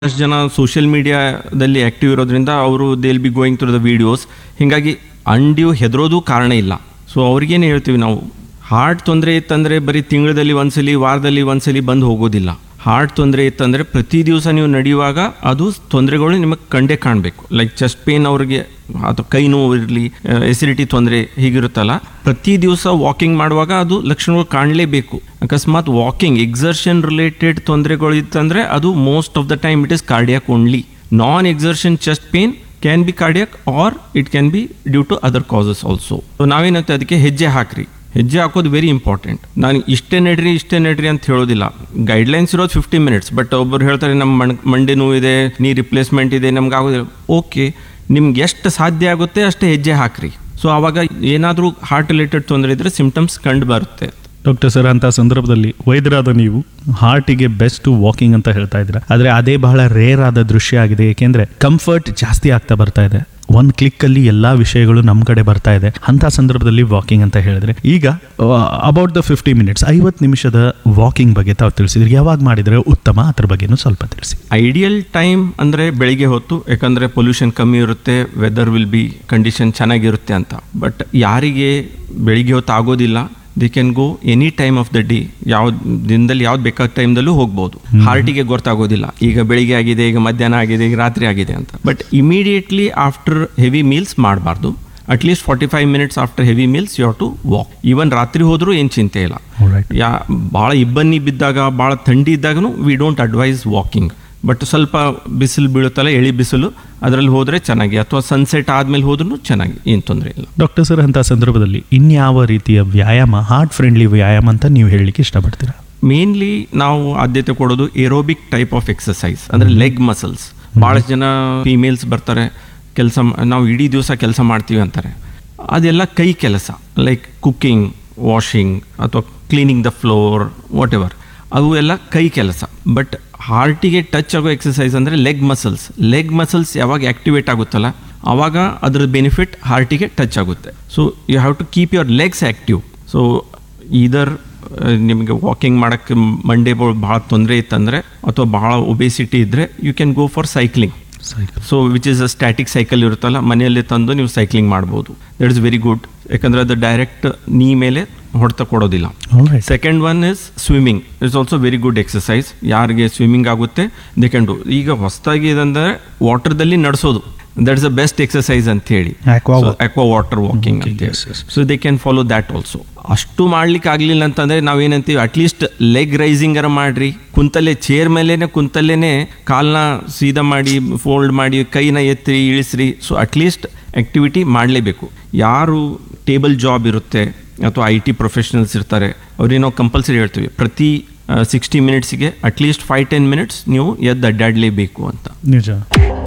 ಅಷ್ಟು ಜನ ಸೋಷಿಯಲ್ ಮೀಡಿಯಾದಲ್ಲಿ ಆ್ಯಕ್ಟಿವ್ ಇರೋದ್ರಿಂದ ಅವರು they'll be going through the videos ಹೀಗಾಗಿ ಅಂಡ್ಯೂ ಹೆದರೋದು ಕಾರಣ ಇಲ್ಲ ಸೊ ಅವ್ರಿಗೇನು ಹೇಳ್ತೀವಿ ನಾವು ಹಾರ್ಟ್ ತೊಂದರೆ ಇತ್ತಂದರೆ ಬರೀ ತಿಂಗಳಲ್ಲಿ ಒಂದ್ಸಲಿ ವಾರದಲ್ಲಿ ಒಂದ್ಸಲಿ ಬಂದು ಹೋಗೋದಿಲ್ಲ ಹಾರ್ಟ್ ತೊಂದರೆ ಇತ್ತಂದರೆ ಪ್ರತಿ ದಿವಸ ನೀವು ನಡೆಯುವಾಗ ಅದು ತೊಂದರೆಗಳು ನಿಮಗೆ ಕಂಡೇ ಕಾಣಬೇಕು ಲೈಕ್ ಚೆಸ್ಟ್ ಪೇನ್ ಅವ್ರಿಗೆ ಅಥವಾ ಕೈ ನೋವು ಇರಲಿ ಎಸಿಡಿಟಿ ತೊಂದರೆ ಹೀಗಿರುತ್ತಲ್ಲ ಪ್ರತಿ ದಿವಸ ವಾಕಿಂಗ್ ಮಾಡುವಾಗ ಅದು ಲಕ್ಷಣಗಳು ಕಾಣಲೇಬೇಕು ಅಕಸ್ಮಾತ್ ವಾಕಿಂಗ್ ಎಕ್ಸರ್ಷನ್ ರಿಲೇಟೆಡ್ ತೊಂದರೆಗಳು ಇತ್ತಂದರೆ ಅದು most of the time it is cardiac only non exertion chest pain can be cardiac or it can be due to other causes also so ನಾವೇನಂತೆ ಅದಕ್ಕೆ ಹೆಜ್ಜೆ ಹಾಕ್ರಿ ಹೆಜ್ಜೆ ಹಾಕೋದು ವೆರಿ ಇಂಪಾರ್ಟೆಂಟ್ ನಾನು ಇಷ್ಟೇ ನಡ್ರಿ ಇಷ್ಟೇ ನಡ್ರಿ ಅಂತ ಹೇಳೋದಿಲ್ಲ ಗೈಡ್ಲೈನ್ಸ್ ಇರೋದು ಫಿಫ್ಟಿ ಮಿನಿಟ್ಸ್ ಬಟ್ ಒಬ್ಬರು ಹೇಳ್ತಾರೆ ನಮ್ಮ ಮಣ್ ಮಂಡಿ ನೋವು ಇದೆ ನೀ ರಿಪ್ಲೇಸ್ಮೆಂಟ್ ಇದೆ ನಮ್ಗೆ ಆಗೋದಿಲ್ಲ ಓಕೆ ನಿಮ್ಗೆ ಎಷ್ಟು ಸಾಧ್ಯ ಆಗುತ್ತೆ ಅಷ್ಟೇ ಹೆಜ್ಜೆ ಹಾಕ್ರಿ ಸೊ ಆವಾಗ ಏನಾದರೂ ಹಾರ್ಟ್ ರಿಲೇಟೆಡ್ ತೊಂದರೆ ಇದ್ರೆ ಸಿಂಪ್ಟಮ್ಸ್ ಕಂಡು ಬರುತ್ತೆ ಡಾಕ್ಟರ್ ಸರ್ ಅಂತ ಸಂದರ್ಭದಲ್ಲಿ ವೈದ್ಯರಾದ ನೀವು ಹಾರ್ಟಿಗೆ ಬೆಸ್ಟ್ ವಾಕಿಂಗ್ ಅಂತ ಹೇಳ್ತಾ ಇದ್ದೀರಾ ಆದರೆ ಅದೇ ಬಹಳ ರೇರ್ ಆದ ದೃಶ್ಯ ಆಗಿದೆ ಏಕೆಂದ್ರೆ ಕಂಫರ್ಟ್ ಜಾಸ್ತಿ ಆಗ್ತಾ ಬರ್ತಾ ಇದೆ ಒಂದು ಕ್ಲಿಕ್ಕಲ್ಲಿ ಎಲ್ಲ ವಿಷಯಗಳು ನಮ್ಮ ಕಡೆ ಬರ್ತಾ ಇದೆ ಅಂಥ ಸಂದರ್ಭದಲ್ಲಿ ವಾಕಿಂಗ್ ಅಂತ ಹೇಳಿದ್ರೆ ಈಗ ಅಬೌಟ್ ದ ಫಿಫ್ಟಿ ಮಿನಿಟ್ಸ್ ಐವತ್ತು ನಿಮಿಷದ ವಾಕಿಂಗ್ ಬಗ್ಗೆ ತಾವು ತಿಳಿಸಿದ್ರಿ ಯಾವಾಗ ಮಾಡಿದರೆ ಉತ್ತಮ ಅದ್ರ ಬಗ್ಗೆನೂ ಸ್ವಲ್ಪ ತಿಳಿಸಿ ಐಡಿಯಲ್ ಟೈಮ್ ಅಂದರೆ ಬೆಳಿಗ್ಗೆ ಹೊತ್ತು ಯಾಕಂದರೆ ಪೊಲ್ಯೂಷನ್ ಕಮ್ಮಿ ಇರುತ್ತೆ ವೆದರ್ ವಿಲ್ ಬಿ ಕಂಡೀಷನ್ ಚೆನ್ನಾಗಿರುತ್ತೆ ಅಂತ ಬಟ್ ಯಾರಿಗೆ ಬೆಳಿಗ್ಗೆ ಹೊತ್ತು ಆಗೋದಿಲ್ಲ they can go any time of the day ಯಾವ ದಿನದಲ್ಲಿ ಯಾವ್ದು ಬೇಕಾದ ಟೈಮ್ದಲ್ಲೂ ಹೋಗ್ಬೋದು ಹಾರ್ಟಿಗೆ ಗೊತ್ತಾಗೋದಿಲ್ಲ ಈಗ ಬೆಳಿಗ್ಗೆ ಆಗಿದೆ ಈಗ ಮಧ್ಯಾಹ್ನ ಆಗಿದೆ ಈಗ ರಾತ್ರಿ ಆಗಿದೆ ಅಂತ but immediately after heavy meals ಮಾಡಬಾರ್ದು at least forty five minutes after heavy meals you have to walk even ರಾತ್ರಿ ಹೋದರೂ ಏನು ಚಿಂತೆ ಇಲ್ಲ Alright. ಯಾ ಭಾಳ ಇಬ್ಬನಿ ಬಿದ್ದಾಗ ಭಾಳ ಥಂಡಿ ಇದ್ದಾಗೂ we don't advise walking but ಸ್ವಲ್ಪ ಬಿಸಿಲು ಬೀಳುತ್ತಲ್ಲ ಎಳಿ ಬಿಸಿಲು ಅದರಲ್ಲಿ ಹೋದರೆ ಚೆನ್ನಾಗಿ ಅಥವಾ ಸನ್ಸೆಟ್ ಆದಮೇಲೆ ಹೋದ್ರೂ ಚೆನ್ನಾಗಿ ಏನು ತೊಂದರೆ ಇಲ್ಲ ಡಾಕ್ಟರ್ ಸರ್ ಅಂತ ಸಂದರ್ಭದಲ್ಲಿ ಇನ್ಯಾವ ರೀತಿಯ ವ್ಯಾಯಾಮ ಹಾರ್ಟ್ ಫ್ರೆಂಡ್ಲಿ ವ್ಯಾಯಾಮ ಅಂತ ನೀವು ಹೇಳಲಿಕ್ಕೆ ಇಷ್ಟಪಡ್ತೀರಾ ಮೇನ್ಲಿ ನಾವು ಆದ್ಯತೆ ಕೊಡೋದು ಏರೋಬಿಕ್ ಟೈಪ್ ಆಫ್ ಎಕ್ಸಸೈಸ್ ಅಂದರೆ ಲೆಗ್ ಮಸಲ್ಸ್ ಭಾಳಷ್ಟು ಜನ ಫೀಮೇಲ್ಸ್ ಬರ್ತಾರೆ ಕೆಲಸ ನಾವು ಇಡೀ ದಿವಸ ಕೆಲಸ ಮಾಡ್ತೀವಿ ಅಂತಾರೆ ಅದೆಲ್ಲ ಕೈ ಕೆಲಸ ಲೈಕ್ ಕುಕ್ಕಿಂಗ್ ವಾಷಿಂಗ್ ಅಥವಾ cleaning the floor whatever ಅವು ಎಲ್ಲ ಕೈ ಕೆಲಸ ಬಟ್ ಹಾರ್ಟಿಗೆ ಟಚ್ ಆಗೋ ಎಕ್ಸಸೈಸ್ ಅಂದರೆ ಲೆಗ್ ಮಸಲ್ಸ್ ಲೆಗ್ ಮಸಲ್ಸ್ ಯಾವಾಗ ಆ್ಯಕ್ಟಿವೇಟ್ ಆಗುತ್ತಲ್ಲ ಆವಾಗ ಅದ್ರ ಬೆನಿಫಿಟ್ ಹಾರ್ಟಿಗೆ ಟಚ್ ಆಗುತ್ತೆ so you have to keep your legs active so either ನಿಮಗೆ ವಾಕಿಂಗ್ ಮಾಡೋಕ್ಕೆ ಮಂಡೇ ಭಾಳ ತೊಂದರೆ ಇತ್ತಂದರೆ ಅಥವಾ ಭಾಳ ಒಬೇಸಿಟಿ ಇದ್ದರೆ you can go for cycling so which is a static cycle ಇರುತ್ತಲ್ಲ ಮನೆಯಲ್ಲಿ ತಂದು ನೀವು ಸೈಕ್ಲಿಂಗ್ ಮಾಡ್ಬೋದು ದಟ್ ಇಸ್ ವೆರಿ ಗುಡ್ ಯಾಕಂದರೆ ಅದು ಡೈರೆಕ್ಟ್ ನೀ ಮೇಲೆ ಹೊಡೆತ ಕೊಡೋದಿಲ್ಲ Alright. Second one is swimming it's also very good exercise ಯಾರಿಗೆ ಸ್ವಿಮ್ಮಿಂಗ್ ಆಗುತ್ತೆ ದೇ ಕ್ಯಾನ್ ಡೂ ಈಗ ಹೊಸದಾಗಿ ಇದಂದರೆ ವಾಟರ್ದಲ್ಲಿ ನಡೆಸೋದು that is the best exercise ಅಂತ ಹೇಳಿ Aqua walk. Aqua water walking Okay, ಅಂತ yes, ಹೇಳಿ yes. So they can follow that also ಅಷ್ಟು ಮಾಡ್ಲಿಕ್ಕೆ ಆಗಲಿಲ್ಲ ಅಂತಂದರೆ ನಾವೇನಂತೀವಿ ಅಟ್ಲೀಸ್ಟ್ ಲೆಗ್ ರೈಸಿಂಗರ ಮಾಡ್ರಿ ಕುಂತಲ್ಲೇ ಚೇರ್ ಮೇಲೇನೆ ಕುಂತಲ್ಲೇನೆ ಕಾಲ್ನ ಸೀದಾ ಮಾಡಿ ಫೋಲ್ಡ್ ಮಾಡಿ ಕೈನ ಎತ್ತಿ ಇಳಿಸ್ರಿ ಸೊ ಅಟ್ಲೀಸ್ಟ್ ಆ್ಯಕ್ಟಿವಿಟಿ ಮಾಡಲೇಬೇಕು ಯಾರು ಟೇಬಲ್ ಜಾಬ್ ಇರುತ್ತೆ ಅಥವಾ ಐ ಟಿ ಪ್ರೊಫೆಷನಲ್ಸ್ ಇರ್ತಾರೆ ಅವ್ರಿಗೆ ನಾವು ಕಂಪಲ್ಸರಿ ಹೇಳ್ತೀವಿ ಪ್ರತಿ ಸಿಕ್ಸ್ಟಿ ಮಿನಿಟ್ಸಿಗೆ ಅಟ್ಲೀಸ್ಟ್ ಫೈವ್ ಟೆನ್ ಮಿನಿಟ್ಸ್ ನೀವು ಎದ್ದು ಅಡ್ಡಾಡಲೇಬೇಕು ಅಂತ ನಿಜ